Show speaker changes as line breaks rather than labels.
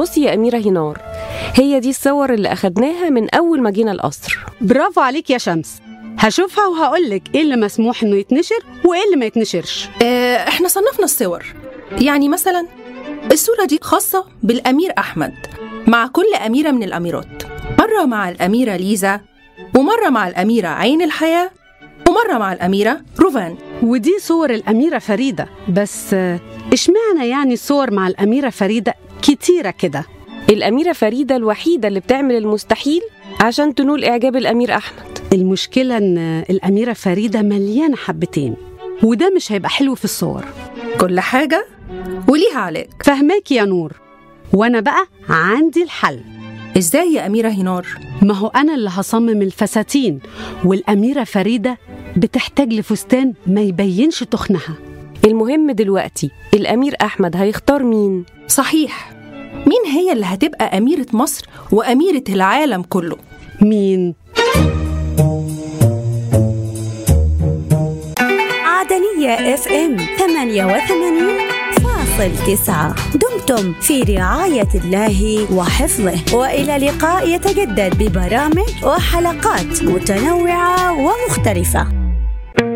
بصي يا أميرة هنار هي دي الصور اللي أخدناها من أول ما جينا القصر
برافو عليك يا شمس هشوفها وهقولك ايه اللي مسموح انه يتنشر وايه اللي ما يتنشرش
آه، احنا صنفنا الصور يعني مثلا الصورة دي خاصة بالأمير أحمد مع كل أميرة من الأميرات مرة مع الأميرة ليزا ومرة مع الأميرة عين الحياة ومرة مع الأميرة روفان
ودي صور الأميرة فريدة بس آه، اشمعنى يعني الصور مع الأميرة فريدة كتيرة كده
الأميرة فريدة الوحيدة اللي بتعمل المستحيل عشان تنول إعجاب الأمير أحمد
المشكلة إن الأميرة فريدة مليانة حبتين وده مش هيبقى حلو في الصور
كل حاجة وليها علاج
فهماك يا نور وأنا بقى عندي الحل
إزاي يا أميرة هنار؟
ما هو أنا اللي هصمم الفساتين والأميرة فريدة بتحتاج لفستان ما يبينش تخنها
المهم دلوقتي الأمير أحمد هيختار مين؟
صحيح مين هي اللي هتبقى أميرة مصر وأميرة العالم كله؟
مين؟
عدنية اف ام 88 فاصل تسعة دمتم في رعاية الله وحفظه وإلى لقاء يتجدد ببرامج وحلقات متنوعة ومختلفة